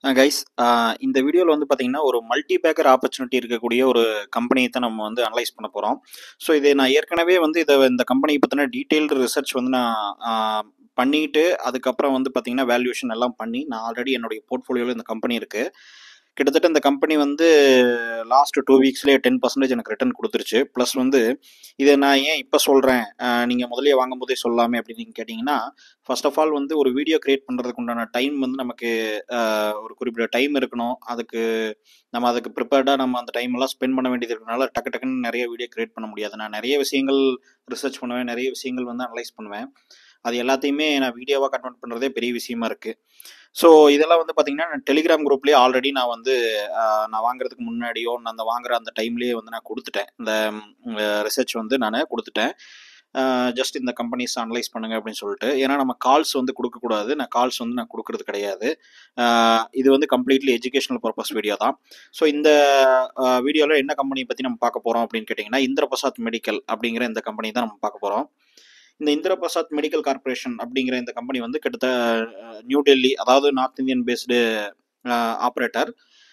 guys இந்த வீடியோவில் வந்து பார்த்தீங்கன்னா ஒரு மல்டி பேக்கர் ஆப்பர்ச்சுனிட்டி இருக்கக்கூடிய ஒரு கம்பெனியை தான் நம்ம வந்து அனலைஸ் பண்ண போகிறோம் ஸோ இது நான் ஏற்கனவே வந்து இதை இந்த கம்பெனியை பற்றின டீட்டெயில்டு ரிசர்ச் வந்து நான் ஆஹ், பண்ணிட்டு அதுக்கப்புறம் வந்து பார்த்தீங்கன்னா வேல்யூஷன் எல்லாம் பண்ணி நான் ஆல்ரெடி என்னுடைய போர்ட்ஃபோலியோவில் இந்த கம்பெனி இருக்குது கிட்டத்தட்ட இந்த கம்பெனி வந்து லாஸ்ட் டூ வீக்ஸ்லேயே டென் பர்சன்டேஜ் எனக்கு ரிட்டர்ன் கொடுத்துருச்சு ப்ளஸ் வந்து இதை நான் ஏன் இப்போ சொல்கிறேன் நீங்கள் முதலே வாங்கும் போதே சொல்லாமே அப்படின்னு நீங்கள் கேட்டிங்கன்னா ஃபர்ஸ்ட் ஆஃப் ஆல் வந்து ஒரு வீடியோ கிரியேட் பண்ணுறதுக்கு உண்டான டைம் வந்து நமக்கு ஆஹ், ஒரு குறிப்பிட்ட டைம் இருக்கணும் அதுக்கு நம்ம அதுக்கு ப்ரிப்பேர்டாக நம்ம அந்த டைம் எல்லாம் ஸ்பெண்ட் பண்ண வேண்டியது இருக்கனால டக்கு டக்குன்னு நிறைய வீடியோ கிரியேட் பண்ண முடியாது நான் நிறைய விஷயங்கள் ரிசர்ச் பண்ணுவேன் நிறைய விஷயங்கள் வந்து அனலைஸ் பண்ணுவேன் அது எல்லாத்தையுமே நான் வீடியோவாக கன்வெர்ட் பண்ணுறதே பெரிய விஷயமா இருக்குது ஸோ இதெல்லாம் வந்து பார்த்தீங்கன்னா நான் டெலிகிராம் குரூப்லேயே ஆல்ரெடி நான் வந்து ஆஹ், நான் வாங்குறதுக்கு முன்னாடியோ நான் அந்த வாங்குற அந்த டைம்லேயே வந்து நான் கொடுத்துட்டேன் இந்த ரிசர்ச் வந்து நான் கொடுத்துட்டேன் ஜஸ்ட் இந்த கம்பெனிஸ் அனலைஸ் பண்ணுங்க அப்படின்னு சொல்லிட்டு ஏன்னா நம்ம கால்ஸ் வந்து கொடுக்கக்கூடாது நான் கால்ஸ் வந்து நான் கொடுக்கறது கிடையாது ஆஹ், இது வந்து கம்ப்ளீட்லி எஜுகேஷனல் பர்பஸ் வீடியோ தான் ஸோ இந்த வீடியோவில் என்ன கம்பெனியை பற்றி நம்ம பார்க்க போகிறோம் அப்படின்னு கேட்டிங்கன்னா இந்திர பிரசாத் மெடிக்கல் அப்படிங்கிற இந்த கம்பெனி தான் நம்ம பார்க்க போகிறோம் இந்த இந்திர பிரசாத் மெடிக்கல் கார்ப்பரேஷன் அப்படிங்கிற இந்த கம்பெனி வந்து கிட்டத்தட்ட நியூ டெல்லி அதாவது நார்த் இந்தியன் பேஸ்டு ஆப்ரேட்டர்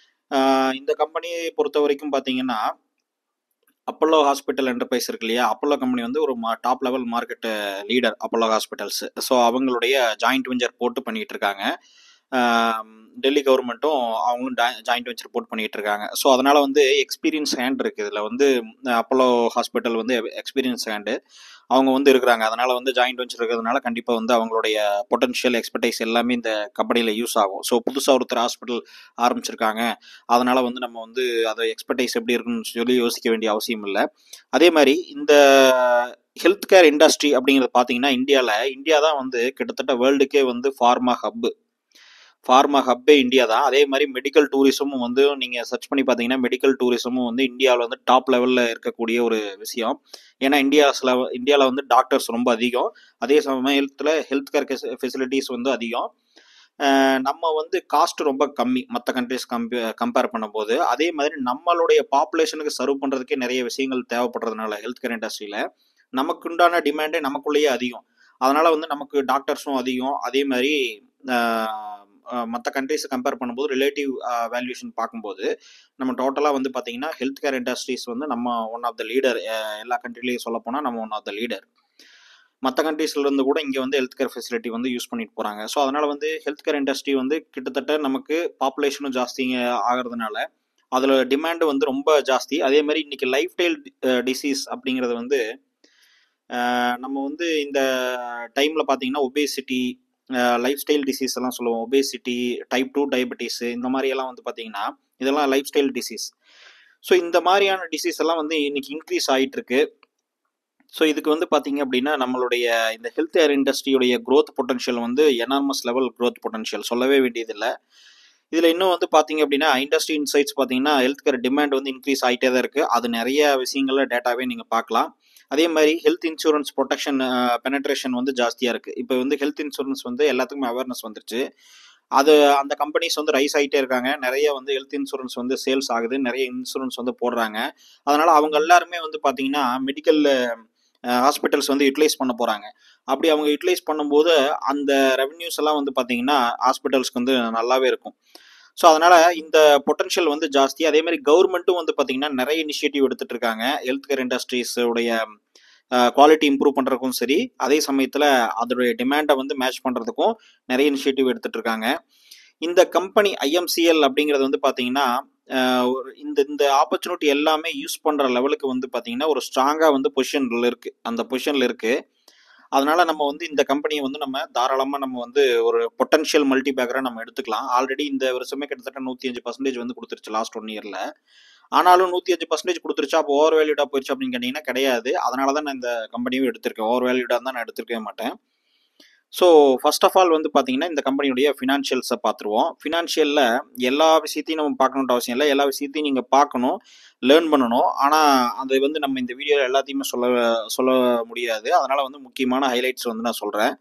இந்த கம்பெனியை பொறுத்த வரைக்கும் பார்த்தீங்கன்னா அப்பல்லோ ஹாஸ்பிட்டல் என்டர்பிரைஸ் இருக்கு இல்லையா அப்பல்லோ கம்பெனி வந்து ஒரு top level market leader Apollo hospitals so அவங்களுடைய ஜாயிண்ட் வெஞ்சர் போட்டு பண்ணிட்டு இருக்காங்க ஆம், டெல்லி கவர்மெண்ட்டும் அவங்களும் ஜாயிண்ட் வெஞ்சர் போட்டு பண்ணிட்டு இருக்காங்க ஸோ அதனால வந்து எக்ஸ்பீரியன்ஸ் ஹேண்ட் இருக்கு இதில் வந்து அப்பல்லோ ஹாஸ்பிட்டல் வந்து எக்ஸ்பீரியன்ஸ் ஹேண்டு அவங்க வந்து இருக்கிறாங்க அதனால வந்து ஜாயிண்ட் வெஞ்சர் இருக்கிறதுனால கண்டிப்பாக வந்து அவங்களுடைய பொட்டன்ஷியல் எக்ஸ்பர்டைஸ் எல்லாமே இந்த கம்பெனியில் யூஸ் ஆகும் ஸோ புதுசாக ஒருத்தர் ஹாஸ்பிட்டல் ஆரம்பிச்சிருக்காங்க அதனால வந்து நம்ம வந்து அதை எக்ஸ்பர்டைஸ் எப்படி இருக்குன்னு சொல்லி யோசிக்க வேண்டிய அவசியம் இல்லை அதே மாதிரி இந்த ஹெல்த் கேர் இண்டஸ்ட்ரி அப்படிங்கிறது பார்த்தீங்கன்னா இந்தியாவில் இந்தியா தான் வந்து கிட்டத்தட்ட வேர்ல்டுக்கே வந்து ஃபார்மா ஹப்பு ஃபார்மா ஹப்பே இந்தியா தான் அதே மாதிரி மெடிக்கல் டூரிசமும் வந்து நீங்கள் சர்ச் பண்ணி பார்த்தீங்கன்னா மெடிக்கல் டூரிசமும் வந்து இந்தியாவில் வந்து டாப் லெவலில் இருக்கக்கூடிய ஒரு விஷயம் ஏன்னா இந்தியாஸில் இந்தியாவில் வந்து டாக்டர்ஸ் ரொம்ப அதிகம் அதே சமயத்தில் ஹெல்த் கேர் ஃபெசிலிட்டிஸ் வந்து அதிகம் அஹ் நம்ம வந்து காஸ்ட் ரொம்ப கம்மி மற்ற கண்ட்ரிஸ் கம்பே கம்பேர் பண்ணும்போது அதே மாதிரி நம்மளுடைய பாப்புலேஷனுக்கு சர்வ் பண்ணுறதுக்கே நிறைய விஷயங்கள் தேவைப்படுறதுனால ஹெல்த் கேர் இண்டஸ்ட்ரியில் நமக்கு உண்டான டிமாண்டே நமக்குள்ளேயே அதிகம் அதனால் வந்து நமக்கு டாக்டர்ஸும் அதிகம் அதே மாதிரி மற்ற கண்ட்ரிஸை கம்பேர் பண்ணும்போது ரிலேட்டிவ் வேல்யூஷன் பார்க்கும்போது நம்ம டோட்டலாக வந்து பார்த்தீங்கன்னா ஹெல்த் கேர் இண்டஸ்ட்ரீஸ் வந்து நம்ம ஒன் ஆஃப் த லீடர் எல்லா கண்ட்ரிலையும் சொல்ல போனால் நம்ம ஒன் ஆஃப் த லீடர் மற்ற கண்ட்ரீஸ்ல இருந்து கூட இங்கே வந்து ஹெல்த் கேர் ஃபெசிலிட்டி வந்து யூஸ் பண்ணிட்டு போகிறாங்க ஸோ அதனால வந்து ஹெல்த் கேர் இண்டஸ்ட்ரி வந்து கிட்டத்தட்ட நமக்கு பாப்புலேஷனும் ஜாஸ்தி ஆகிறதுனால அதில் டிமாண்டு வந்து ரொம்ப ஜாஸ்தி அதே மாதிரி இன்னைக்கு லைஃப் ஸ்டைல் டிசீஸ் அப்படிங்கிறது வந்து அஹ், நம்ம வந்து இந்த டைமில் பார்த்தீங்கன்னா ஒபேசிட்டி லைஃப் ஸ்டைல் டிசீஸ் எல்லாம் சொல்லுவோம் ஒபேசிட்டி டைப் டூ டயபெட்டிஸ் இந்த மாதிரி எல்லாம் வந்து பார்த்தீங்கன்னா இதெல்லாம் லைஃப் ஸ்டைல் டிசீஸ் ஸோ இந்த மாதிரியான டிசீஸ் எல்லாம் வந்து இன்னைக்கு இன்க்ரீஸ் ஆயிட்டு இருக்கு ஸோ இதுக்கு வந்து பார்த்தீங்க அப்படின்னா நம்மளுடைய இந்த ஹெல்த் கேர் இண்டஸ்ட்ரியுடைய growth பொட்டன்ஷியல் வந்து எனார்மஸ் லெவல் growth பொட்டன்ஷியல் சொல்லவே வேண்டியதில்லை இதில் இன்னும் வந்து பார்த்தீங்க அப்படின்னா இண்டஸ்ட்ரி இன்சைட்ஸ் பார்த்தீங்கன்னா ஹெல்த் கேர் டிமாண்ட் வந்து இன்க்ரீஸ் ஆகிட்டே தான் இருக்குது அது நிறைய விஷயங்கள்ல டேட்டாவே நீங்கள் பார்க்கலாம் அதே மாதிரி ஹெல்த் இன்சூரன்ஸ் ப்ரொடெக்ஷன் பெனட்ரேஷன் வந்து ஜாஸ்தியாக இருக்குது இப்போ வந்து ஹெல்த் இன்சூரன்ஸ் வந்து எல்லாத்துக்குமே அவேர்னஸ் வந்துருச்சு அது அந்த கம்பெனிஸ் வந்து ரைஸ் ஆகிட்டே இருக்காங்க நிறைய வந்து ஹெல்த் இன்சூரன்ஸ் வந்து சேல்ஸ் ஆகுது நிறைய இன்சூரன்ஸ் வந்து போடுறாங்க அதனால அவங்க எல்லாருமே வந்து பார்த்தீங்கன்னா மெடிக்கல் ஹாஸ்பிட்டல்ஸ் வந்து யூட்டிலைஸ் பண்ண போகிறாங்க அப்படி அவங்க யூட்டிலைஸ் பண்ணும்போது அந்த ரெவன்யூஸ் எல்லாம் வந்து பார்த்தீங்கன்னா ஹாஸ்பிட்டல்ஸ்க்கு வந்து நல்லாவே இருக்கும் ஸோ அதனால இந்த பொட்டன்ஷியல் வந்து ஜாஸ்தி அதே மாதிரி கவர்மெண்ட்டும் வந்து பார்த்தீங்கன்னா நிறைய இனிஷியேட்டிவ் எடுத்துட்டு இருக்காங்க ஹெல்த் கேர் இண்டஸ்ட்ரீஸ் உடைய குவாலிட்டி இம்ப்ரூவ் பண்ணுறதுக்கும் சரி அதே சமயத்தில் அதோடைய டிமாண்டை வந்து மேட்ச் பண்ணுறதுக்கும் நிறைய இனிஷியேட்டிவ் எடுத்துட்டு இருக்காங்க இந்த கம்பெனி ஐஎம்சிஎல் அப்படிங்கிறது வந்து பார்த்தீங்கன்னா அஹ், ஒரு இந்த இந்த ஆப்பர்ச்சுனிட்டி எல்லாமே யூஸ் பண்ணுற லெவலுக்கு வந்து பார்த்தீங்கன்னா ஒரு ஸ்ட்ராங்காக வந்து பொசிஷனில் இருக்குது அந்த பொசிஷனில் இருக்குது அதனால நம்ம வந்து இந்த கம்பெனியை வந்து நம்ம தாராளமாக நம்ம வந்து ஒரு பொட்டன்ஷியல் மல்டி பேக்கராக நம்ம எடுத்துக்கலாம் ஆல்ரெடி இந்த வருஷமே கிட்டத்தட்ட நூற்றி அஞ்சு பர்சன்டேஜ் வந்து கொடுத்துருச்சு லாஸ்ட் ஒன் இயரில் ஆனாலும் நூற்றி அஞ்சு பர்சன்டேஜ் கொடுத்துருச்சா அப்போ ஓவர் வேல்யூடாக போயிடுச்சு அப்படின்னு கேட்டிங்கன்னா கிடையாது அதனால தான் நான் இந்த கம்பெனியும் எடுத்திருக்கேன் ஓவர் வேல்யூடாக தான் நான் எடுத்திருக்கவே மாட்டேன் ஸோ ஃபர்ஸ்ட் ஆஃப் ஆல் வந்து பார்த்தீங்கன்னா இந்த கம்பெனியுடைய ஃபினான்ஷியல்ஸை பார்த்துருவோம் ஃபினான்ஷியலில் எல்லா விஷயத்தையும் நம்ம பார்க்கணுன்ற அவசியம் இல்லை எல்லா விஷயத்தையும் நீங்கள் பார்க்கணும் லேர்ன் பண்ணணும் ஆனால் அது வந்து நம்ம இந்த வீடியோவில் எல்லாத்தையுமே சொல்ல சொல்ல முடியாது அதனால் வந்து முக்கியமான ஹைலைட்ஸ் வந்து நான் சொல்கிறேன்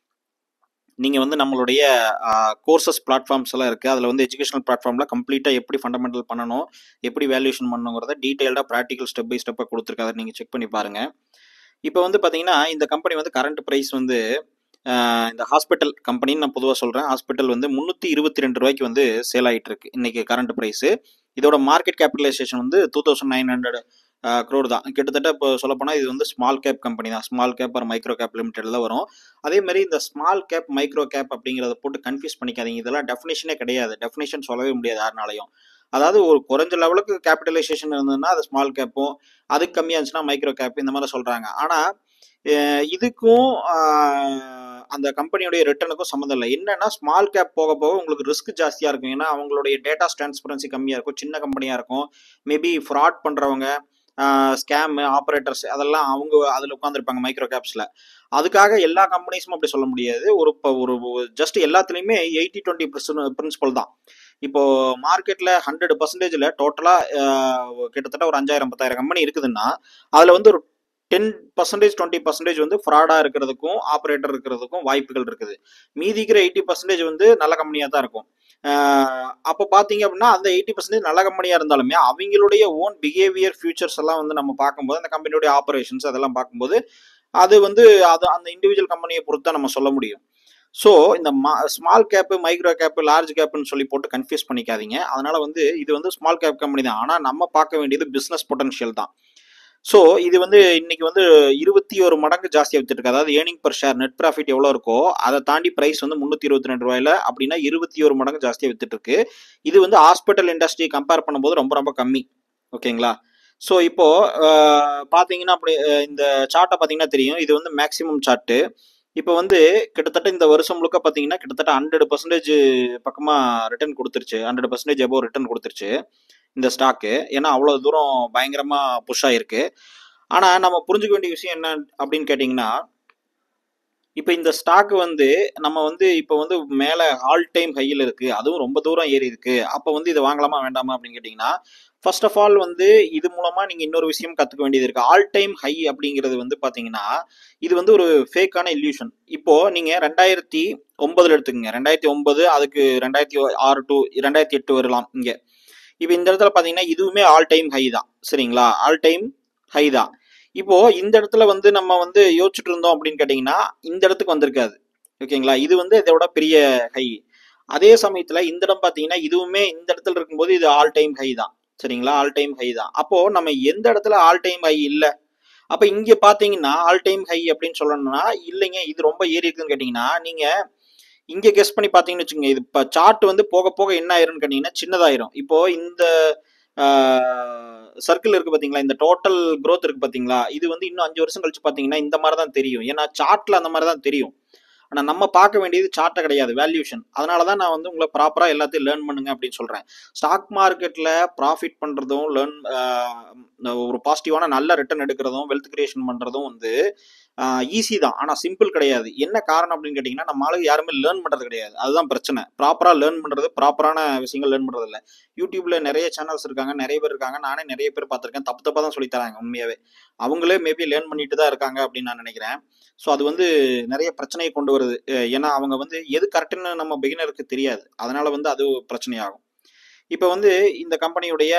நீங்கள் வந்து நம்மளுடைய கோர்சஸ் பிளாட்ஃபார்ம்ஸ் எல்லாம் இருக்குது அதில் வந்து எஜுகேஷனல் பிளாட்ஃபார்மில் கம்ப்ளீட்டாக எப்படி ஃபண்டமெண்டல் பண்ணணும் எப்படி வேல்யூஷன் பண்ணணுங்கிறத டீட்டெயில்டாக ப்ராக்டிக்கல் ஸ்டெப் பை ஸ்டெப்பாக கொடுத்துருக்காரு நீங்கள் செக் பண்ணி பாருங்கள் இப்போ வந்து பார்த்தீங்கன்னா இந்த கம்பெனி வந்து கரண்ட் ப்ரைஸ் வந்து அஹ் இந்த ஹாஸ்பிட்டல் கம்பெனின்னு நான் பொதுவாக சொல்கிறேன் ஹாஸ்பிட்டல் வந்து முந்நூற்றி இருபத்தி ரெண்டு ரூபாய்க்கு வந்து சேல் ஆகிட்டு இருக்கு இன்னைக்கு கரண்ட் ப்ரைஸு இதோட மார்க்கெட் கேபிட்டலைசேஷன் வந்து two thousand nine hundred crore தான் கிட்டத்தட்ட இப்போ சொல்லப்போனால் இது வந்து ஸ்மால் கேப் கம்பெனி தான் ஸ்மால் கேப் ஒரு மைக்ரோ கேப் லிமிடெட்ல வரும் அதே மாதிரி இந்த ஸ்மால் கேப் மைக்ரோ கேப் அப்படிங்கிறத போட்டு கன்ஃபியூஸ் பண்ணிக்காதீங்க இதெல்லாம் டெஃபினேஷனே கிடையாது டெஃபினேஷன் சொல்லவே முடியாது யாருனாலையும் அதாவது ஒரு குறைஞ்ச லெவலுக்கு கேபிட்டலைசேஷன் இருந்ததுன்னா அது ஸ்மால் கேப்பும் அதுக்கு கம்மியாக இருந்துச்சுன்னா மைக்ரோ கேப் இந்த மாதிரி சொல்கிறாங்க ஆனால் இதுக்கும் ஆஹ், அந்த கம்பெனியுடைய ரிட்டர்னுக்கும் சம்மந்தம் இல்லை என்னன்னா ஸ்மால் கேப் போக போக உங்களுக்கு ரிஸ்க் ஜாஸ்தியாக இருக்கும் ஏன்னா அவங்களுடைய டேட்டா டிரான்ஸ்பரன்சி கம்மியாக இருக்கும் சின்ன கம்பெனியாக இருக்கும் மேபி ஃப்ராட் பண்ணுறவங்க ஸ்கேமு ஆப்ரேட்டர்ஸ் அதெல்லாம் அவங்க அதில் உட்காந்துருப்பாங்க மைக்ரோ கேப்ஸில் அதுக்காக எல்லா கம்பெனிஸும் அப்படி சொல்ல முடியாது ஒரு இப்போ ஒரு ஜஸ்ட் எல்லாத்துலேயுமே எயிட்டி டுவெண்ட்டி பிரின்சிபல் தான் இப்போ மார்க்கெட்டில் ஹண்ட்ரட் பர்சன்டேஜில் டோட்டலாக கிட்டத்தட்ட ஒரு அஞ்சாயிரம் பத்தாயிரம் கம்பெனி இருக்குதுன்னா அதில் வந்து ஒரு டென் பர்சன்டேஜ் டுவெண்ட்டி பர்சன்டேஜ் வந்து ஃப்ராடாக இருக்கிறதுக்கும் ஆப்ரேட்டர் இருக்கிறதுக்கும் வாய்ப்புகள் இருக்குது மீதி இருக்கிற எயிட்டி பர்சன்டேஜ் வந்து நல்ல கம்பெனியாக தான் இருக்கும் அப்போ பார்த்தீங்க அப்படின்னா அந்த எயிட்டி பர்சன்டேஜ் நல்ல கம்பெனியாக இருந்தாலுமே அவங்களுடைய ஓன் பிஹேவியர் ஃபியூச்சர்ஸ் எல்லாம் வந்து நம்ம பார்க்கும்போது அந்த கம்பெனியுடைய ஆப்ரேஷன்ஸ் அதெல்லாம் பார்க்கும்போது அது வந்து அது அந்த இண்டிவிஜுவல் கம்பெனியை பொறுத்து தான் நம்ம சொல்ல முடியும் ஸோ இந்த small cap micro cap large கேப்புன்னு சொல்லி போட்டு கன்ஃபியூஸ் பண்ணிக்காதீங்க அதனால வந்து இது வந்து ஸ்மால் கேப் கம்பெனி தான் ஆனால் நம்ம பார்க்க வேண்டியது பிஸ்னஸ் பொட்டன்ஷியல் தான் ஸோ இது வந்து இன்னைக்கு வந்து இருபத்தி ஒரு மடங்கு ஜாஸ்தியாக வித்துட்டு இருக்கு அதாவது earning per share net profit எவ்வளோ இருக்கோ அதை தாண்டி ப்ரைஸ் வந்து முந்நூற்றி இருபத்தி ரெண்டு ரூபாயில அப்படின்னா இருபத்தி ஒரு மடங்கு ஜாஸ்தியாக வித்துட்டு இருக்கு இது வந்து ஹாஸ்பிட்டல் இண்டஸ்ட்ரி கம்பேர் பண்ணும்போது ரொம்ப ரொம்ப கம்மி ஓகேங்களா ஸோ இப்போ அஹ், பார்த்தீங்கன்னா அப்படி அஹ், இந்த சார்ட்டை பார்த்தீங்கன்னா தெரியும் இது வந்து மேக்ஸிமம் சார்ட்டு இப்போ வந்து கிட்டத்தட்ட இந்த வருஷம் முழுக்க பார்த்தீங்கன்னா கிட்டத்தட்ட ஹண்ட்ரட் பர்சன்டேஜ் பக்கமாக ரிட்டர்ன் கொடுத்துருச்சு ஹண்ட்ரட் பர்சன்டேஜ் எபோவ் ரிட்டர்ன் கொடுத்துருச்சு இந்த ஸ்டாக்கு ஏன்னா அவ்வளோ தூரம் பயங்கரமாக புஷ் ஆயிருக்கு ஆனால் நம்ம புரிஞ்சுக்க வேண்டிய விஷயம் என்ன அப்படின்னு கேட்டிங்கன்னா இப்போ இந்த ஸ்டாக் வந்து நம்ம வந்து இப்போ வந்து மேலே ஆல் டைம் ஹையில் இருக்கு அதுவும் ரொம்ப தூரம் ஏறி இருக்கு அப்போ வந்து இதை வாங்கலாமா வேண்டாமா அப்படின்னு கேட்டிங்கன்னா ஃபர்ஸ்ட் ஆஃப் ஆல் வந்து இது மூலமா நீங்க இன்னொரு விஷயம் கத்துக்க வேண்டியது இருக்கு ஆல் டைம் ஹை அப்படிங்கிறது வந்து பாத்தீங்கன்னா இது வந்து ஒரு ஃபேக்கான இல்யூஷன் இப்போ நீங்க ரெண்டாயிரத்தி ஒன்பதுல எடுத்துக்கங்க ரெண்டாயிரத்தி ஒன்பது அதுக்கு ரெண்டாயிரத்தி ஆறு டு ரெண்டாயிரத்தி எட்டு வரலாம் இங்க இப்போ இந்த இடத்துல பாத்தீங்கன்னா இதுவுமே ஆல் டைம் ஹை தான் சரிங்களா ஆல் டைம் ஹை தான் இப்போ இந்த இடத்துல வந்து நம்ம வந்து யோசிச்சுட்டு இருந்தோம் அப்படின்னு கேட்டிங்கன்னா இந்த இடத்துக்கு வந்திருக்காது ஓகேங்களா இது வந்து இதோட பெரிய ஹை அதே சமயத்துல இந்த இடம் பாத்தீங்கன்னா இதுவுமே இந்த இடத்துல இருக்கும்போது இது ஆல் டைம் ஹை தான் சரிங்களா ஆல் டைம் ஹை தான் அப்போ நம்ம எந்த இடத்துல ஆல் டைம் ஹை இல்ல அப்ப இங்க பாத்தீங்கன்னா ஆல் டைம் ஹை அப்படின்னு சொல்லணும்னா இல்லைங்க இது ரொம்ப ஏறி இருக்குன்னு கேட்டீங்கன்னா நீங்க இங்க கெஸ் பண்ணி பாத்தீங்கன்னு வச்சுக்கோங்க இது இப்போ சார்ட் வந்து போக போக என்ன ஆயிரும்னு கேட்டீங்கன்னா சின்னதாயிரும் இப்போ இந்த சர்க்கிள் இருக்கு பாத்தீங்களா இந்த டோட்டல் growth இருக்கு பாத்தீங்களா இது வந்து இன்னும் அஞ்சு வருஷம் கழிச்சு பாத்தீங்கன்னா இந்த மாதிரி தான் தெரியும் ஏன்னா சார்ட்ல அந்த மாதிரி தான் தெரியும் ஆனா நம்ம பார்க்க வேண்டியது சார்ட்டை கிடையாது வேல்யூஷன் அதனால தான் நான் வந்து உங்களை ப்ராப்பரா எல்லாத்தையும் லேர்ன் பண்ணுங்க அப்படின்னு சொல்றேன் ஸ்டாக் மார்க்கெட்ல ப்ராஃபிட் பண்றதும் லேர்ன் ஒரு பாசிட்டிவான நல்ல ரிட்டர்ன் எடுக்கிறதும் வெல்த் கிரியேஷன் பண்றதும் வந்து ஈஸி தான் ஆனா சிம்பிள் கிடையாது என்ன காரணம் அப்படின்னு கேட்டிங்கன்னா நம்ம ஆளுங்க யாருமே லேர்ன் பண்றது கிடையாது அதுதான் பிரச்சனை ப்ராப்பரா லேர்ன் பண்றது ப்ராப்பரான விஷயங்கள் லேர்ன் பண்றது இல்ல யூடியூப்ல நிறைய சேனல்ஸ் இருக்காங்க நிறைய பேர் இருக்காங்க நானே நிறைய பேர் பார்த்திருக்கேன் தப்பு தப்பா தான் சொல்லி தராங்க உண்மையாவே அவங்களே மேபி லேர்ன் பண்ணிட்டு தான் இருக்காங்க அப்படின்னு நான் நினைக்கிறேன் ஸோ அது வந்து நிறைய பிரச்சனையை கொண்டு வருது அஹ் ஏன்னா அவங்க வந்து எது கரெக்டுன்னு நம்ம பிகினருக்கு தெரியாது அதனால வந்து அது பிரச்சனையாகும் இப்போ வந்து இந்த கம்பெனியுடைய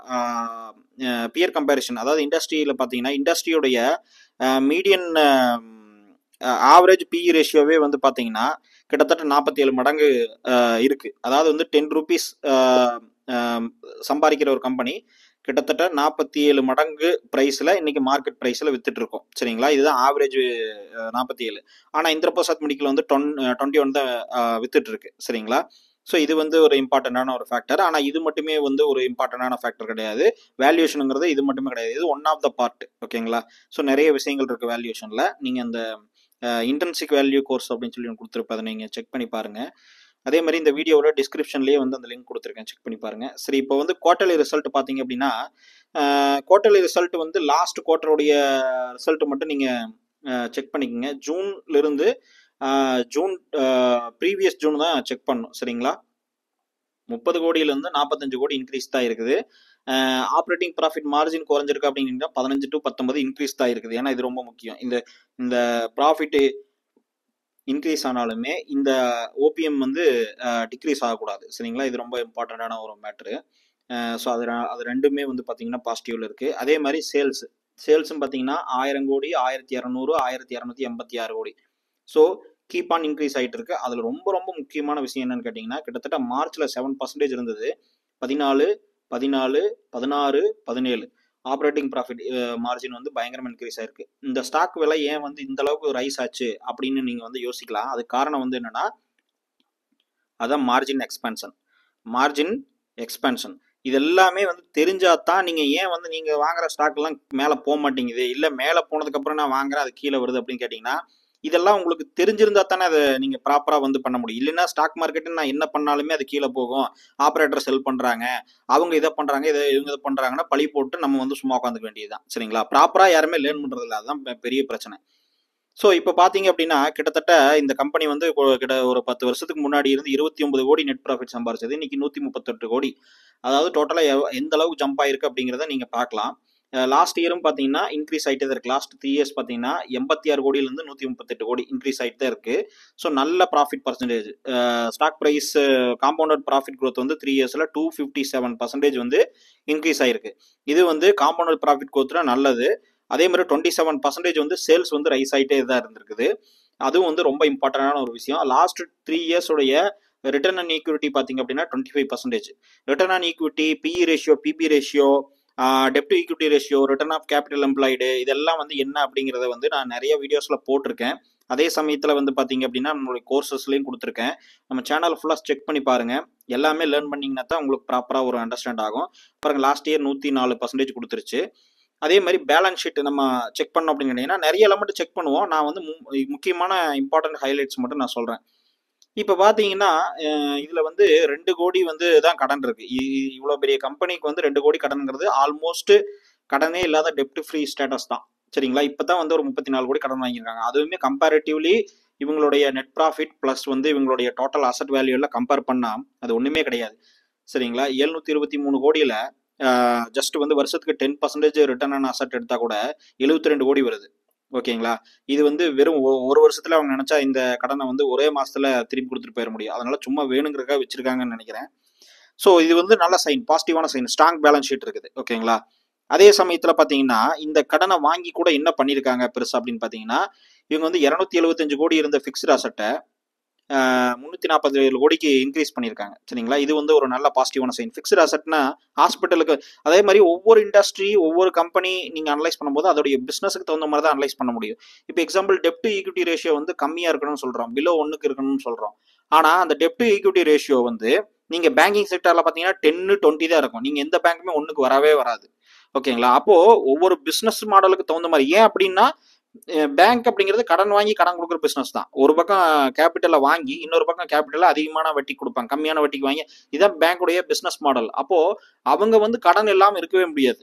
பியர் கம்பேரிஷன் அதாவது இண்டஸ்ட்ரியில் பார்த்தீங்கன்னா இண்டஸ்ட்ரியுடைய மீடியன் ஆவரேஜ் பிஇ ரேஷியோவே வந்து பார்த்தீங்கன்னா கிட்டத்தட்ட நாற்பத்தி ஏழு மடங்கு அஹ், இருக்கு அதாவது வந்து டென் ருபீஸ் சம்பாதிக்கிற ஒரு கம்பெனி கிட்டத்தட்ட நாற்பத்தி ஏழு மடங்கு ப்ரைஸில் இன்னைக்கு மார்க்கெட் ப்ரைஸில் வித்துட்டு இருக்கோம் சரிங்களா இதுதான் ஆவரேஜ் நாற்பத்தி ஏழு ஆனால் இந்திர பிரசாத் மெடிக்கல் வந்து டொன் டுவெண்ட்டி ஒன் தான் அஹ், வித்துட்டு இருக்கு சரிங்களா ஸோ இது வந்து ஒரு இம்பார்ட்டண்டான ஒரு ஃபேக்டர் ஆனால் இது மட்டுமே வந்து ஒரு இம்பார்ட்டண்டான ஃபேக்டர் கிடையாது வேல்யூஷனுங்கிறது இது மட்டுமே கிடையாது இது ஒன் ஆஃப் த பார்ட் ஓகேங்களா ஸோ நிறைய விஷயங்கள் இருக்கு வேல்யூஷனில் நீங்கள் அந்த இன்டர்ன்சிக் வேல்யூ கோர்ஸ் அப்படின்னு சொல்லி ஒன்று கொடுத்துருப்பேன் அதை நீங்கள் செக் பண்ணி பாருங்க அதே மாதிரி இந்த வீடியோவோட டிஸ்கிரிப்ஷன்லேயே வந்து அந்த லிங்க் கொடுத்துருக்கேன் செக் பண்ணி பாருங்க சரி இப்போ வந்து குவார்டர்லி ரிசல்ட் பார்த்தீங்க அப்படின்னா குவார்டர்லி ரிசல்ட் வந்து லாஸ்ட் குவார்ட்டருடைய ரிசல்ட் மட்டும் நீங்கள் செக் பண்ணிக்கோங்க ஜூன்ல இருந்து ஆஹ், ஜூன் ப்ரீவியஸ் ஜூன் தான் செக் பண்ணணும் சரிங்களா முப்பது கோடியிலேருந்து நாற்பத்தஞ்சு கோடி இன்க்ரீஸ் தான் இருக்குது ஆப்ரேட்டிங் ப்ராஃபிட் மார்ஜின் குறைஞ்சிருக்கு அப்படின்னா பதினஞ்சு டு பத்தொன்பது இன்க்ரீஸ் தான் இருக்குது ஏன்னா இது ரொம்ப முக்கியம் இந்த இந்த ப்ராஃபிட் இன்க்ரீஸ் ஆனாலுமே இந்த ஓபிஎம் வந்து டிக்ரீஸ் ஆகக்கூடாது சரிங்களா இது ரொம்ப இம்பார்ட்டண்ட்டான ஒரு மேட்ரு ஸோ அது ரெ- அது ரெண்டுமே வந்து பார்த்தீங்கன்னா பாசிட்டிவ்ல இருக்கு அதே மாதிரி சேல்ஸ் சேல்ஸும் பார்த்தீங்கன்னா ஆயிரம் கோடி ஆயிரத்தி இரநூறு ஆயிரத்தி இரநூத்தி எண்பத்தி ஆறு கோடி ஸோ கீப் ஆன் இன்க்ரீஸ் ஆகிட்டு இருக்கு அதில் ரொம்ப ரொம்ப முக்கியமான விஷயம் என்னன்னு கேட்டிங்கன்னா கிட்டத்தட்ட மார்ச்சில் செவன் பர்சன்டேஜ் இருந்தது பதினாலு பதினாலு பதினாறு பதினேழு ஆப்ரேட்டிங் ப்ராஃபிட் மார்ஜின் வந்து பயங்கரமாக இன்க்ரீஸ் ஆயிருக்கு இந்த ஸ்டாக் விலை ஏன் வந்து இந்த அளவுக்கு ரைஸ் ஆச்சு அப்படின்னு நீங்கள் வந்து யோசிக்கலாம் அது காரணம் வந்து என்னன்னா அதான் மார்ஜின் எக்ஸ்பென்ஷன் மார்ஜின் எக்ஸ்பென்ஷன் இது எல்லாமே வந்து தெரிஞ்சா தான் நீங்கள் ஏன் வந்து நீங்கள் வாங்குற ஸ்டாக்லாம் மேலே போக மாட்டேங்குது இல்லை மேலே போனதுக்கப்புறம் நான் வாங்குறேன் அது கீழே வருது அப்படின்னு கேட்டிங்கன்னா இதெல்லாம் உங்களுக்கு தெரிஞ்சிருந்தா தானே அதை நீங்கள் ப்ராப்பராக வந்து பண்ண முடியும் இல்லைன்னா ஸ்டாக் மார்க்கெட்டு நான் என்ன பண்ணாலுமே அது கீழே போகும் ஆப்ரேட்டர் செல் பண்ணுறாங்க அவங்க இதை பண்ணுறாங்க இதை இவங்க இதை பண்ணுறாங்கன்னா பழி போட்டு நம்ம வந்து சும்மா உட்காந்துக்க வேண்டியதுதான் சரிங்களா ப்ராப்பராக யாருமே லேர்ன் பண்ணுறதில்ல அதுதான் பெ- பெரிய பிரச்சனை ஸோ இப்போ பார்த்தீங்க அப்படின்னா கிட்டத்தட்ட இந்த கம்பெனி வந்து கொ- கிட்ட ஒரு பத்து வருஷத்துக்கு முன்னாடி இருந்து இருபத்தி ஒன்பது கோடி நெட் ப்ராஃபிட் சம்பாரிச்சது இன்னைக்கு நூற்றி முப்பத்தெட்டு கோடி அதாவது டோட்டலாக எந்த அளவுக்கு ஜம்ப் ஆயிருக்கு அப்படிங்கிறத நீங்கள் பார்க்கலாம் லாஸ்ட் இயரும் பார்த்தீங்கன்னா இன்க்ரீஸ் ஆகிட்டே தான் இருக்கு லாஸ்ட் த்ரீ இயர்ஸ் பார்த்தீங்கன்னா எண்பத்தி ஆறு கோடியிலேருந்து நூற்றி முப்பத்தெட்டு கோடி இன்க்ரீஸ் ஆகிட்டு தான் இருக்கு ஸோ நல்ல profit percentage stock price compounded profit growth வந்து த்ரீ இயர்ஸில் டூ ஃபிஃப்டி செவன் பர்சன்டேஜ் வந்து இன்க்ரீஸ் ஆயிருக்கு இது வந்து காம்பவுண்டட் ப்ராஃபிட் growthல நல்லது அதே மாதிரி டுவெண்ட்டி செவன் பர்சன்டேஜ் வந்து சேல்ஸ் வந்து ரைஸ் ஆகிட்டே தான் இருந்திருக்குது அதுவும் வந்து ரொம்ப இம்பார்ட்டண்டான ஒரு விஷயம் லாஸ்ட் த்ரீ இயர்ஸோடைய ரிட்டர்ன் அண்ட் ஈக்விட்டி பார்த்தீங்க அப்படின்னா twenty five percentage return on equity PE ratio PB ratio டெப்ட் equity ratio return of capital employed இதெல்லாம் வந்து என்ன அப்படிங்கிறத வந்து நான் நிறைய வீடியோஸில் போட்டிருக்கேன் அதே சமயத்தில் வந்து பார்த்தீங்க அப்படின்னா நம்மளுடைய கோர்சஸ்லையும் கொடுத்துருக்கேன் நம்ம சேனல் ஃபுல்லாக செக் பண்ணி பாருங்கள் எல்லாமே லேர்ன் பண்ணிங்கன்னா தான் உங்களுக்கு ப்ராப்பராக ஒரு அண்டர்ஸ்டாண்ட் ஆகும் பாருங்க லாஸ்ட் இயர் நூற்றி நாலு பர்சன்டேஜ் கொடுத்துருச்சு அதே மாதிரி பேலன்ஸ் ஷீட் நம்ம செக் பண்ணோம் அப்படின்னு கேட்டிங்கன்னா நிறைய எலமெண்ட் செக் பண்ணுவோம் நான் வந்து மு- முக்கியமான இம்பார்ட்டன்ட் ஹைலைட்ஸ் மட்டும் நான் சொல்கிறேன் இப்போ பார்த்தீங்கன்னா இதில் வந்து ரெண்டு கோடி வந்து தான் கடன் இருக்கு இவ்வளோ பெரிய கம்பெனிக்கு வந்து ரெண்டு கோடி கடன்ங்கிறது ஆல்மோஸ்ட் கடனே இல்லாத டெப்ட் ஃப்ரீ ஸ்டேட்டஸ் தான் சரிங்களா இப்போ தான் வந்து ஒரு முப்பத்தி நாலு கோடி கடன் வாங்கியிருக்காங்க அதுவுமே கம்பேரிட்டிவ்லி இவங்களுடைய நெட் ப்ராஃபிட் ப்ளஸ் வந்து இவங்களுடைய டோட்டல் அசட் வேல்யூ எல்லாம் கம்பேர் பண்ணால் அது ஒன்றுமே கிடையாது சரிங்களா எழுநூத்தி இருபத்தி மூணு கோடியில் ஜஸ்ட் வந்து வருஷத்துக்கு ten percentage return on asset எடுத்தால் கூட எழுபத்தி ரெண்டு கோடி வருது ஓகேங்களா இது வந்து வெறும் ஒ- ஒரு வருஷத்துல அவங்க நினைச்சா இந்த கடனை வந்து ஒரே மாசத்துல திருப்பி கொடுத்துட்டு போயிட முடியும் அதனால சும்மா வேணுங்கிறதுக்காக வச்சிருக்காங்கன்னு நினைக்கிறேன் ஸோ இது வந்து நல்ல சைன் பாசிட்டிவான சைன் ஸ்ட்ராங் பேலன்ஸ் ஷீட் இருக்குது ஓகேங்களா அதே சமயத்துல பாத்தீங்கன்னா இந்த கடனை வாங்கி கூட என்ன பண்ணியிருக்காங்க பெருசா அப்படின்னு பாத்தீங்கன்னா இவங்க வந்து இரநூத்தி எழுபத்தஞ்சு கோடி இருந்த ஃபிக்ஸ்டு அசட்டை முந்நூற்றி நாற்பது ஏழு கோடிக்கு இன்க்ரீஸ் பண்ணியிருக்காங்க சரிங்களா இது வந்து ஒரு நல்ல பாசிட்டிவான சைன் ஃபிக்ஸ்டு அசட்னா ஹாஸ்பிட்டலுக்கு அதே மாதிரி ஒவ்வொரு இண்டஸ்ட்ரி ஒவ்வொரு கம்பெனி நீங்கள் அனலைஸ் பண்ணும்போது அதோடைய பிஸ்னஸுக்கு தகுந்த மாதிரி தான் அனலைஸ் பண்ண முடியும் இப்போ எக்ஸாம்பிள் டெப்ட் ஈக்விட்டி ரேஷியோ வந்து கம்மியாக இருக்கணும்னு சொல்கிறோம் பிலோ ஒன்றுக்கு இருக்கணும்னு சொல்கிறோம் ஆனால் அந்த டெப்ட் ஈக்விட்டி ரேஷியோ வந்து நீங்கள் பேங்கிங் செக்டரில் பார்த்தீங்கன்னா டென்னு டுவெண்ட்டி தான் இருக்கும் நீங்கள் எந்த பேங்க்குமே ஒன்றுக்கு வரவே வராது ஓகேங்களா அப்போது ஒவ்வொரு பிஸ்னஸ் மாடலுக்கு தகுந்த மாதிரி ஏன் அப்படின்னா பேங்க் அப்படிங்கிறது கடன் வாங்கி கடன் கொடுக்குற பிஸ்னஸ் தான் ஒரு பக்கம் கேபிட்டலை வாங்கி இன்னொரு பக்கம் கேபிட்டலை அதிகமான வட்டி கொடுப்பாங்க கம்மியான வட்டிக்கு வாங்கி இதான் பேங்க்குடைய பிஸ்னஸ் மாடல் அப்போ அவங்க வந்து கடன் இல்லாமல் இருக்கவே முடியாது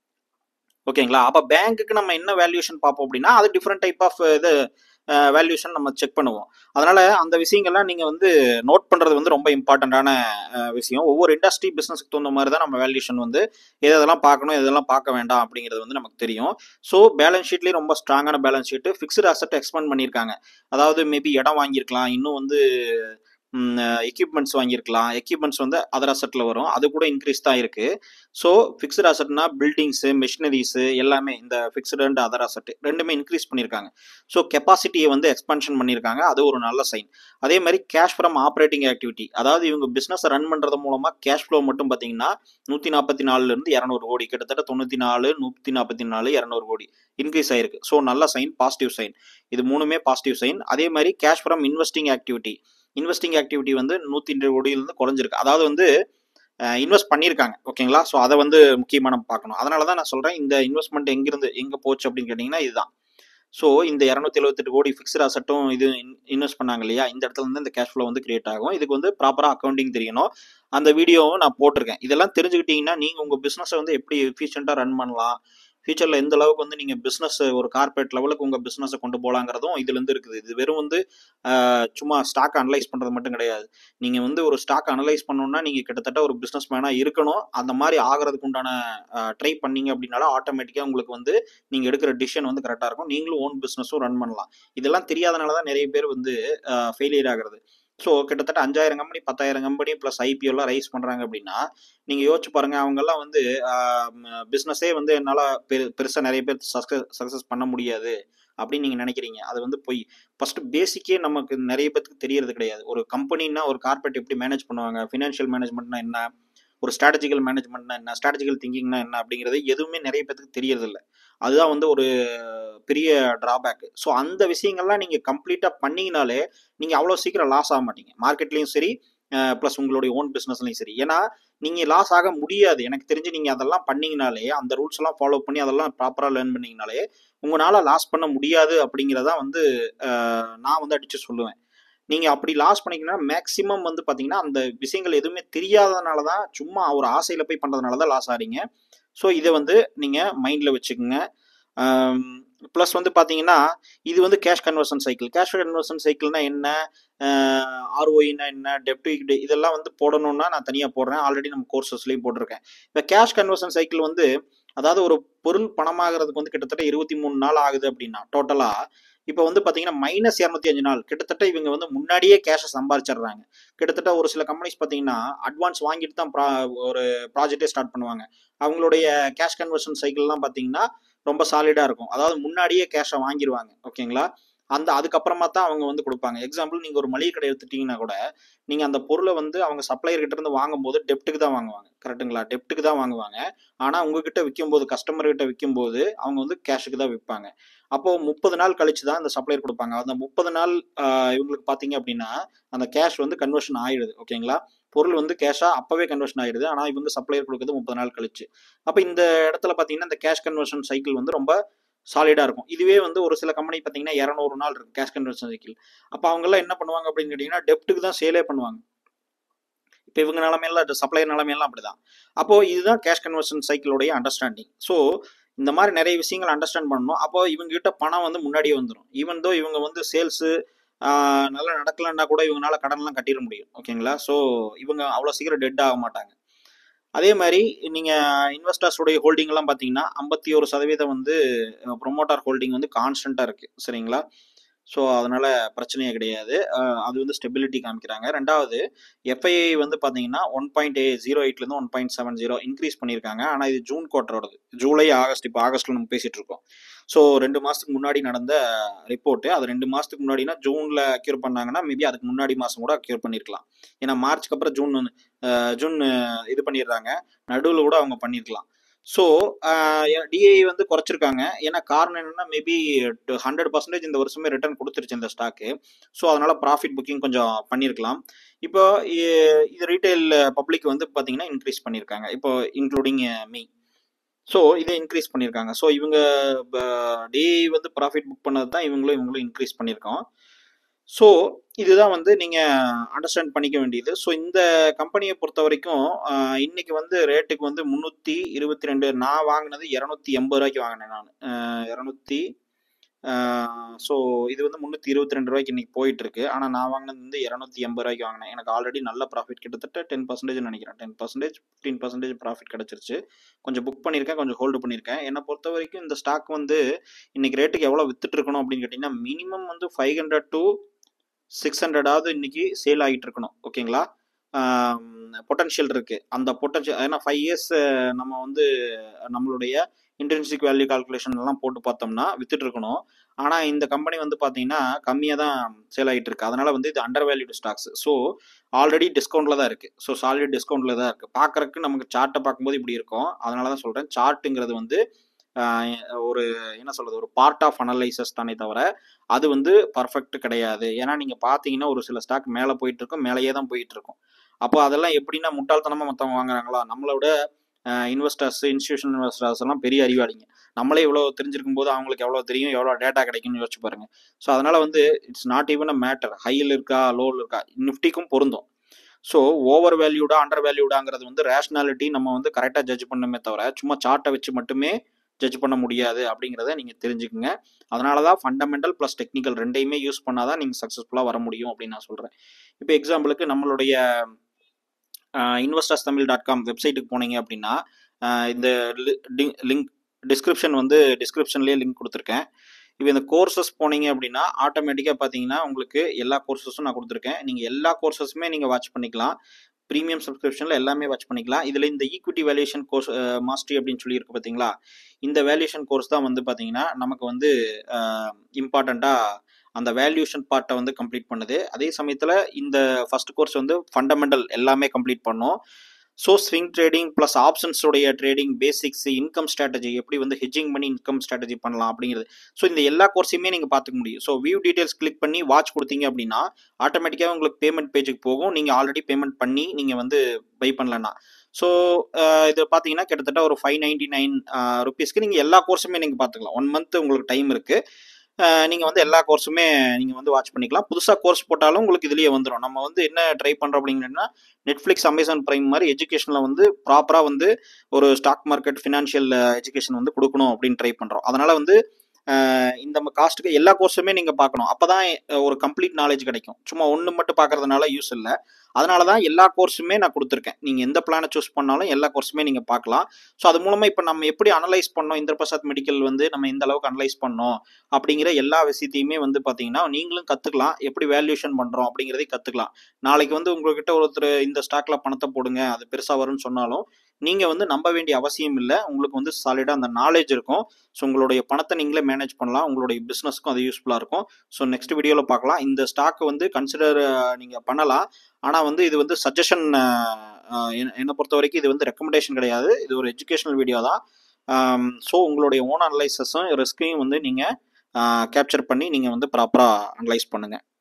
ஓகேங்களா அப்போ பேங்க்குக்கு நம்ம என்ன வேல்யூஷன் பார்ப்போம் அப்படின்னா அது டிஃப்ரெண்ட் டைப் ஆஃப் இது வேல்யூஷன் நம்ம செக் பண்ணுவோம் அதனால அந்த விஷயங்கள்லாம் நீங்கள் வந்து நோட் பண்ணுறது வந்து ரொம்ப இம்பார்ட்டண்ட்டான விஷயம் ஒவ்வொரு இண்டஸ்ட்ரி பிஸ்னஸ்க்கு தகுந்த மாதிரி தான் நம்ம வேல்யூஷன் வந்து எது எதெல்லாம் பார்க்கணும் எதெல்லாம் பார்க்க வேண்டாம் அப்படிங்கிறது வந்து நமக்கு தெரியும் ஸோ பேலன்ஸ் ஷீட்லேயே ரொம்ப ஸ்ட்ராங்கான balance sheet fixed asset expand பண்ணியிருக்காங்க அதாவது மேபி இடம் வாங்கியிருக்கலாம் இன்னும் வந்து எக்யூப்மெண்ட்ஸ் வாங்கியிருக்கலாம் எக்யூப்மெண்ட்ஸ் வந்து அதர் அசட்டில் வரும் அது கூட இன்க்ரீஸ் தான் இருக்குது ஸோ ஃபிக்ஸ்டு அசட்னா பில்டிங்ஸு மிஷினரிஸு எல்லாமே இந்த ஃபிக்ஸ்டு அண்ட் அதர் அசட் ரெண்டுமே இன்க்ரீஸ் பண்ணியிருக்காங்க ஸோ கெப்பாசிட்டியை வந்து எக்ஸ்பென்ஷன் பண்ணியிருக்காங்க அது ஒரு நல்ல சைன் அதே மாதிரி கேஷ் ஃப்ரம் ஆப்ரேட்டிங் ஆக்டிவிட்டி அதாவது இவங்க பிஸ்னஸ் ரன் பண்ணுறது மூலமாக கேஷ் ஃப்ளோ மட்டும் பார்த்தீங்கன்னா நூற்றி நாற்பத்தி நாலுலேருந்து இரநூறு கோடி கிட்டத்தட்ட தொண்ணூற்றி நாலு நூற்றி நாற்பத்தி நாலு இரநூறு கோடி இன்க்ரீஸ் ஆயிருக்கு ஸோ நல்ல சைன் பாசிட்டிவ் சைன் இது மூணுமே பாசிட்டிவ் சைன் அதே மாதிரி cash from investing activity investing activity வந்து நூற்றி ரெண்டு கோடியிலிருந்து குறைஞ்சிருக்கு அதாவது வந்து இன்வெஸ்ட் பண்ணியிருக்காங்க ஓகேங்களா ஸோ அதை வந்து முக்கியமாக நம்ம பார்க்கணும் அதனால தான் நான் சொல்கிறேன் இந்த இன்வெஸ்ட்மெண்ட் எங்கிருந்து எங்கே போச்சு அப்படின்னு கேட்டிங்கன்னா இதுதான் ஸோ இந்த இரநூத்தி எழுபத்தெட்டு கோடி ஃபிக்ஸ்ட் அசட்டும் இது இன்வெஸ்ட் பண்ணாங்க இல்லையா இந்த இடத்துல இருந்து இந்த கேஷ் ஃப்ளோ வந்து கிரியேட் ஆகும் இதுக்கு வந்து ப்ராப்பராக அக்கௌண்டிங் தெரியணும் அந்த வீடியோவும் நான் போட்டிருக்கேன் இதெல்லாம் தெரிஞ்சுக்கிட்டீங்கன்னா நீங்கள் உங்கள் பிஸ்னஸை வந்து எப்படி எஃபிஷியண்ட்டாக ரன் பண்ணலாம் ஃபியூச்சரில் எந்த அளவுக்கு வந்து நீங்கள் பிஸ்னஸ் ஒரு கார்பரேட் லெவலுக்கு உங்கள் பிஸ்னஸை கொண்டு போகலாங்கிறதும் இதுலேருந்து இருக்குது இது வெறும் வந்து ஆஹ், சும்மா ஸ்டாக் அனலைஸ் பண்ணுறது மட்டும் கிடையாது நீங்கள் வந்து ஒரு ஸ்டாக் அனலைஸ் பண்ணணும்னா நீங்கள் கிட்டத்தட்ட ஒரு பிஸ்னஸ் மேனாக இருக்கணும் அந்த மாதிரி ஆகிறதுக்கு உண்டான ட்ரை பண்ணீங்க அப்படின்னாலும் ஆட்டோமேட்டிக்காக உங்களுக்கு வந்து நீங்கள் எடுக்கிற டிசிஷன் வந்து கரெக்டாக இருக்கும் நீங்களும் ஓன் பிஸ்னஸும் ரன் பண்ணலாம் இதெல்லாம் தெரியாதனால தான் நிறைய பேர் வந்து ஃபெயிலியர் ஆகுறது ஸோ கிட்டத்தட்ட அஞ்சாயிரம் கம்பெனி பத்தாயிரம் கம்பெனி ப்ளஸ் ஐபிஓலாம் ரைஸ் பண்ணுறாங்க அப்படின்னா நீங்கள் யோசிச்சு பாருங்கள் அவங்கெல்லாம் வந்து பிஸ்னஸே வந்து என்னால் பெரு பெருசாக நிறைய பேர் சக்ஸஸ் சக்ஸஸ் பண்ண முடியாது அப்படின்னு நீங்கள் நினைக்கிறீங்க அது வந்து போய் ஃபஸ்ட்டு பேசிக்கே நமக்கு நிறைய பேருக்கு தெரியறது கிடையாது ஒரு கம்பெனின்னா ஒரு கார்பரேட் எப்படி மேனேஜ் பண்ணுவாங்க ஃபினான்ஷியல் மேனேஜ்மெண்ட்னா என்ன ஒரு ஸ்ட்ராட்டஜிக்கல் மேனேஜ்மெண்ட்னா என்ன ஸ்ட்ராட்டஜிக்கல் திங்கிங்னா என்ன அப்படிங்கிறது எதுவுமே நிறைய பேருக்கு தெரியறதில்ல அதுதான் வந்து ஒரு பெரிய ட்ராபேக் ஸோ அந்த விஷயங்கள்லாம் நீங்கள் கம்ப்ளீட்டாக பண்ணீங்கனாலே நீங்கள் அவ்வளோ சீக்கிரம் லாஸ் ஆக மாட்டீங்க மார்க்கெட்லேயும் சரி ப்ளஸ் உங்களுடைய ஓன் பிஸ்னஸ்லையும் சரி ஏன்னா நீங்கள் லாஸ் ஆக முடியாது எனக்கு தெரிஞ்சு நீங்கள் அதெல்லாம் பண்ணீங்கனாலே அந்த ரூல்ஸ் எல்லாம் ஃபாலோ பண்ணி அதெல்லாம் ப்ராப்பராக லேர்ன் பண்ணீங்கனாலே உங்களால் லாஸ் பண்ண முடியாது அப்படிங்கிறதா வந்து நான் வந்து அடித்து சொல்லுவேன் நீங்கள் அப்படி லாஸ் பண்ணிங்கன்னா மேக்ஸிமம் வந்து பார்த்தீங்கன்னா அந்த விஷயங்கள் எதுவுமே தெரியாதனால தான் சும்மா ஒரு ஆசையில் போய் பண்ணுறதுனால தான் லாஸ் ஆகிறீங்க ஸோ இதை வந்து நீங்கள் மைண்டில் வச்சுக்கோங்க ப்ளஸ் வந்து பார்த்தீங்கன்னா இது வந்து cash conversion cycle cash conversion சைக்கிள்னா என்ன ஆர்ஓஇனா என்ன டெப்ட் இதெல்லாம் வந்து போடணும்னா நான் தனியாக போடுறேன் ஆல்ரெடி நம்ம கோர்சஸ்லையும் போட்டிருக்கேன் இப்போ கேஷ் கன்வர்ஷன் சைக்கிள் வந்து அதாவது ஒரு பொருள் பணமாகிறதுக்கு வந்து கிட்டத்தட்ட இருபத்தி மூணு நாள் ஆகுது அப்படின்னா டோட்டலாக இப்போ வந்து பார்த்தீங்கன்னா மைனஸ் இரநூத்தி அஞ்சு நாள் கிட்டத்தட்ட இவங்க வந்து முன்னாடியே கேஷை சம்பாரிச்சிடுறாங்க கிட்டத்தட்ட ஒரு சில கம்பெனிஸ் பார்த்தீங்கன்னா அட்வான்ஸ் வாங்கிட்டு தான் ப்ரா ஒரு ப்ராஜெக்டே ஸ்டார்ட் பண்ணுவாங்க அவங்களுடைய கேஷ் கன்வர்ஷன் சைக்கிள்லாம் பார்த்தீங்கன்னா ரொம்ப சாலிடாக இருக்கும் அதாவது முன்னாடியே கேஷை வாங்கிடுவாங்க ஓகேங்களா அந்த அதுக்கப்புறமா தான் அவங்க வந்து கொடுப்பாங்க எக்ஸாம்பிள் நீங்கள் ஒரு மளிகை கடை எடுத்துட்டீங்கன்னா கூட நீங்கள் அந்த பொருளை வந்து அவங்க சப்ளையர் கிட்ட இருந்து வாங்கும்போது டெப்ட்டுக்கு தான் வாங்குவாங்க கரெக்டுங்களா டெப்ட்டுக்கு தான் வாங்குவாங்க ஆனால் உங்ககிட்ட விற்கும்போது கஸ்டமர் கிட்ட விற்கும்போது அவங்க வந்து கேஷுக்கு தான் விற்பாங்க அப்போ முப்பது நாள் கழிச்சு தான் அந்த சப்ளையர் கொடுப்பாங்க அந்த முப்பது நாள் இவங்களுக்கு பார்த்தீங்க அப்படின்னா அந்த கேஷ் வந்து கன்வர்ஷன் ஆயிடுது ஓகேங்களா பொருள் வந்து கேஷாக அப்போவே கன்வர்ஷன் ஆயிடுது ஆனால் இவங்க சப்ளையர் கொடுக்குறது முப்பது நாள் கழிச்சு அப்போ இந்த இடத்துல பார்த்தீங்கன்னா இந்த கேஷ் கன்வர்ஷன் சைக்கிள் வந்து ரொம்ப சாலிடாக இருக்கும் இதுவே வந்து ஒரு சில கம்பெனி பார்த்தீங்கன்னா இரநூறு நாள் இருக்கும் கேஷ் கன்வர்ஷன் சைக்கிள் அப்போ அவங்கெல்லாம் என்ன பண்ணுவாங்க அப்படின்னு கேட்டிங்கன்னா டெப்ட்டுக்கு தான் சேலே பண்ணுவாங்க இப்போ இவங்க நிலமையெல்லாம் சப்ளையர் நிலமையெல்லாம் அப்படிதான் அப்போது இதுதான் கேஷ் கன்வர்ஷன் சைக்கிளோடைய அண்டர்ஸ்டாண்டிங் ஸோ இந்த மாதிரி நிறைய விஷயங்கள் அண்டர்ஸ்டாண்ட் பண்ணணும் அப்போ இவங்க கிட்ட பணம் வந்து முன்னாடியே வந்துடும் ஈவன் தோ இவங்க வந்து சேல்ஸு நல்லா நடக்கலன்னா கூட இவங்களால கடன்லாம் கட்டிட முடியும் ஓகேங்களா ஸோ இவங்க அவ்வளோ சீக்கிரம் டெட் ஆக மாட்டாங்க அதே மாதிரி நீங்கள் இன்வெஸ்டர்ஸுடைய ஹோல்டிங்லாம் பார்த்தீங்கன்னா ஐம்பத்தி ஒரு சதவீதம் வந்து ப்ரொமோட்டார் ஹோல்டிங் வந்து கான்ஸ்டண்ட்டாக இருக்குது சரிங்களா ஸோ அதனால் பிரச்சனையே கிடையாது அது வந்து ஸ்டெபிலிட்டி காமிக்கிறாங்க ரெண்டாவது எஃப்ஐஐ வந்து பார்த்தீங்கன்னா ஒன் பாயிண்ட் ஜீரோ எயிட்லேருந்து one point seven zero increase பண்ணியிருக்காங்க ஆனால் இது ஜூன் குவார்ட்டரோடது ஜூலை ஆகஸ்ட் இப்போ ஆகஸ்ட்டில் நம்ம பேசிகிட்டு இருக்கோம் ஸோ ரெண்டு மாதத்துக்கு முன்னாடி நடந்த ரிப்போர்ட்டு அது ரெண்டு மாதத்துக்கு முன்னாடினா ஜூனில் அக்யூர் பண்ணாங்கன்னா மேபி அதுக்கு முன்னாடி மாதம் கூட அக்யூர் பண்ணியிருக்கலாம் ஏன்னா மார்ச்க்கு அப்புறம் ஜூன் ஜூன் இது பண்ணிடுறாங்க நடுவில் கூட அவங்க பண்ணியிருக்கலாம் ஸோ டிஐ வந்து குறைச்சிருக்காங்க ஏன்னா காரணம் என்னன்னா மேபி ஹண்ட்ரட் பர்சன்டேஜ் இந்த வருஷமே ரிட்டர்ன் கொடுத்துருச்சு இந்த ஸ்டாக்கு ஸோ அதனால ப்ராஃபிட் புக்கிங் கொஞ்சம் பண்ணியிருக்கலாம் இப்போ இது ரீட்டைல் பப்ளிக் வந்து பார்த்தீங்கன்னா இன்க்ரீஸ் பண்ணியிருக்காங்க இப்போ இன்க்ளூடிங் மீ ஸோ இதை இன்க்ரீஸ் பண்ணியிருக்காங்க ஸோ இவங்க டிஐ வந்து ப்ராஃபிட் புக் பண்ணது தான் இவங்களும் இவங்களும் இன்க்ரீஸ் பண்ணியிருக்கோம் ஸோ இதுதான் வந்து நீங்கள் அண்டர்ஸ்டாண்ட் பண்ணிக்க வேண்டியது ஸோ இந்த கம்பெனியை பொறுத்த வரைக்கும் இன்னைக்கு வந்து ரேட்டுக்கு வந்து முந்நூற்றி இருபத்தி ரெண்டு நான் வாங்கினது இரநூத்தி எண்பது ரூபாய்க்கு வாங்கினேன் நான் இரநூத்தி ஸோ இது வந்து முந்நூற்றி இருபத்தி ரெண்டு ரூபாய்க்கு இன்னைக்கு போயிட்டு இருக்கு ஆனால் நான் வாங்கினது வந்து இரநூத்தி எண்பது ரூபாய்க்கு வாங்கினேன் எனக்கு ஆல்ரெடி நல்ல ப்ராஃபிட் கிட்டத்தட்ட டென் பர்சன்டேஜ் நினைக்கிறேன் ten percentage fifteen percentage profit கிடச்சிருச்சு கொஞ்சம் புக் பண்ணியிருக்கேன் கொஞ்சம் ஹோல்டு பண்ணியிருக்கேன் என்னை பொறுத்த வரைக்கும் இந்த ஸ்டாக் வந்து இன்னைக்கு ரேட்டுக்கு எவ்வளோ வித்துட்டு இருக்கணும் அப்படின்னு கேட்டிங்கன்னா மினிமம் வந்து ஃபைவ் ஹண்ட்ரட் டு சிக்ஸ் ஹண்ட்ரடாவது இன்னைக்கு சேல் ஆகிட்டு இருக்கணும் ஓகேங்களா பொட்டன்ஷியல் இருக்கு அந்த பொட்டன்ஷியல் ஏன்னா ஃபைவ் இயர்ஸ் நம்ம வந்து நம்மளுடைய இன்டென்சிக் வேல்யூ கால்குலேஷன் எல்லாம் போட்டு பார்த்தோம்னா வித்துட்டு இருக்கணும் ஆனால் இந்த கம்பெனி வந்து பார்த்தீங்கன்னா கம்மியாக தான் சேல் ஆகிட்டு இருக்கு அதனால வந்து இது under valued stocks so already டிஸ்கவுண்ட்ல தான் இருக்கு ஸோ சாலிட் டிஸ்கவுண்ட்ல தான் இருக்கு பார்க்கறதுக்கு நமக்கு சார்ட்டை பார்க்கும்போது இப்படி இருக்கும் அதனால தான் சொல்றேன் சார்ட்டுங்கிறது வந்து ஒரு என்ன சொல்றது ஒரு பார்ட் ஆஃப் அனலைசஸ் தானே தவிர அது வந்து பர்ஃபெக்ட் கிடையாது ஏன்னா நீங்க பாத்தீங்கன்னா ஒரு சில ஸ்டாக் மேலே போயிட்டு இருக்கும் மேலேயே தான் போயிட்டு இருக்கும் அப்போ அதெல்லாம் எப்படின்னா முட்டாள்தனமா மற்றவங்க வாங்குறாங்களா நம்மளோட இன்வெஸ்டர்ஸ் இன்ஸ்டியூஷன் இன்வெஸ்டர்ஸ் எல்லாம் பெரிய அறிவாளிங்க நம்மளே இவ்வளோ தெரிஞ்சிருக்கும் போது அவங்களுக்கு எவ்வளோ தெரியும் எவ்வளோ டேட்டா கிடைக்கும்னு யோசிச்சு பாருங்க ஸோ அதனால வந்து it's not even a matter ஹையில் இருக்கா லோவில் இருக்கா நிஃப்டிக்கும் பொருந்தும் ஸோ ஓவர் வேல்யூடா அண்டர் வேல்யூடாங்கிறது வந்து ரேஷ்னாலிட்டி நம்ம வந்து கரெக்டாக ஜட்ஜ் பண்ணுமே தவிர சும்மா சார்ட்டை வச்சு மட்டுமே ஜட்ஜ் பண்ண முடியாது அப்படிங்கிறத நீங்கள் தெரிஞ்சுக்குங்க அதனால தான் ஃபண்டமெண்டல் ப்ளஸ் டெக்னிக்கல் ரெண்டையுமே யூஸ் பண்ணால் தான் நீங்கள் சக்ஸஸ்ஃபுல்லாக வர முடியும் அப்படின்னு நான் சொல்கிறேன் இப்போ எக்ஸாம்பிளுக்கு நம்மளுடைய இன்வெஸ்டர்ஸ் தமிழ் டாட் காம் வெப்சைட்டுக்கு போனீங்க அப்படின்னா இந்த லிங்க் டிஸ்கிரிப்ஷன் வந்து டிஸ்கிரிப்ஷன்லேயே லிங்க் கொடுத்துருக்கேன் இப்போ இந்த கோர்சஸ் போனீங்க அப்படின்னா ஆட்டோமேட்டிக்காக பார்த்தீங்கன்னா உங்களுக்கு எல்லா கோர்சஸும் நான் கொடுத்துருக்கேன் நீங்கள் எல்லா கோர்சஸுமே நீங்கள் வாட்ச் பண்ணிக்கலாம் ப்ரீமியம் சப்ஸ்கிரிப்ஷனில் எல்லாமே வாட்ச் பண்ணிக்கலாம் இதில் இந்த ஈக்விட்டி வேல்யூஷன் கோர்ஸ் மாஸ்டரி அப்படின்னு சொல்லி இருக்கு பார்த்தீங்களா இந்த வேல்யூஷன் கோர்ஸ் தான் வந்து பார்த்தீங்கன்னா நமக்கு வந்து இம்பார்ட்டண்ட்டாக அந்த வேல்யூஷன் பார்ட்டை வந்து கம்ப்ளீட் பண்ணுது அதே சமயத்தில் இந்த ஃபர்ஸ்ட் கோர்ஸ் வந்து ஃபண்டமெண்டல் எல்லாமே கம்ப்ளீட் பண்ணும் ஸோ ஸ்விங் ட்ரேடிங் ப்ளஸ் ஆப்ஷன்ஸோடைய ட்ரேடிங் பேசிக்ஸ் இன்கம் ஸ்ட்ராட்டஜி எப்படி வந்து ஹெஜிங் பண்ணி இன்கம் ஸ்ட்ராட்டஜி பண்ணலாம் அப்படிங்கிறது ஸோ இந்த எல்லா கோர்ஸையுமே நீங்கள் பார்த்துக்க முடியும் ஸோ வியூ டீடைல்ஸ் கிளிக் பண்ணி வாட்ச் கொடுத்தீங்க அப்படின்னா ஆட்டோமேட்டிக்காக உங்களுக்கு பேமெண்ட் பேஜுக்கு போகும் நீங்கள் ஆல்ரெடி பேமெண்ட் பண்ணி நீங்கள் வந்து பை பண்ணலன்னா ஸோ இது பார்த்தீங்கன்னா கிட்டத்தட்ட ஒரு ஃபைவ் நைன்டி நைன் ருபீஸ்க்கு நீங்கள் எல்லா கோர்ஸுமே நீங்கள் பார்த்துக்கலாம் ஒன் மந்த் உங்களுக்கு டைம் இருக்குது நீங்கள் வந்து எல்லா கோர்ஸுமே நீங்கள் வந்து வாட்ச் பண்ணிக்கலாம் புதுசாக கோர்ஸ் போட்டாலும் உங்களுக்கு இதுலேயே வந்துடும் நம்ம வந்து என்ன ட்ரை பண்ணுறோம் அப்படிங்கன்னா நெட்ஃப்ளிக்ஸ் அமேசான் ப்ரைம் மாதிரி எஜுகேஷனில் வந்து ப்ராப்பராக வந்து ஒரு ஸ்டாக் மார்க்கெட் ஃபினான்ஷியல் எஜுகேஷன் வந்து கொடுக்கணும் அப்படின்னு ட்ரை பண்ணுறோம் அதனால் வந்து இந்த காஸ்ட்டுக்கு எல்லா கோர்ஸுமே நீங்கள் பார்க்கணும் அப்போ தான் ஒரு கம்ப்ளீட் நாலேஜ் கிடைக்கும் சும்மா ஒன்று மட்டும் பார்க்கறதுனால யூஸ் இல்லை அதனால தான் எல்லா கோர்ஸுமே நான் கொடுத்துருக்கேன் நீங்கள் எந்த பிளானை சூஸ் பண்ணாலும் எல்லா கோர்ஸுமே நீங்கள் பார்க்கலாம் ஸோ அது மூலமாக இப்போ நம்ம எப்படி அனலைஸ் பண்ணோம் இந்திர பிரசாத் மெடிக்கல் வந்து நம்ம இந்த அளவுக்கு அனலைஸ் பண்ணோம் அப்படிங்கிற எல்லா விஷயத்தையுமே வந்து பார்த்தீங்கன்னா நீங்களும் கற்றுக்கலாம் எப்படி வேல்யூஷன் பண்ணுறோம் அப்படிங்கிறதையும் கற்றுக்கலாம் நாளைக்கு வந்து உங்கள்கிட்ட ஒருத்தர் இந்த ஸ்டாக்ல பணத்தை போடுங்க அது பெருசாக வரும்னு சொன்னாலும் நீங்கள் வந்து நம்ப வேண்டிய அவசியம் இல்லை உங்களுக்கு வந்து சாலிடாக அந்த நாலேஜ் இருக்கும் ஸோ உங்களுடைய பணத்தை நீங்களே மேனேஜ் பண்ணலாம் உங்களுடைய பிஸ்னஸ்க்கும் அது யூஸ்ஃபுல்லாக இருக்கும் ஸோ நெக்ஸ்ட் வீடியோவில் பார்க்கலாம் இந்த ஸ்டாக் வந்து கன்சிடர் நீங்கள் பண்ணலாம் ஆனால் வந்து இது வந்து சஜஷன் என்னை பொறுத்த வரைக்கும் இது வந்து ரெக்கமெண்டேஷன் கிடையாது இது ஒரு எஜுகேஷனல் வீடியோ தான் ஸோ உங்களுடைய ஓன் அனலைசஸும் ரிஸ்கையும் வந்து நீங்கள் கேப்சர் பண்ணி நீங்கள் வந்து ப்ராப்பராக அனலைஸ் பண்ணுங்கள்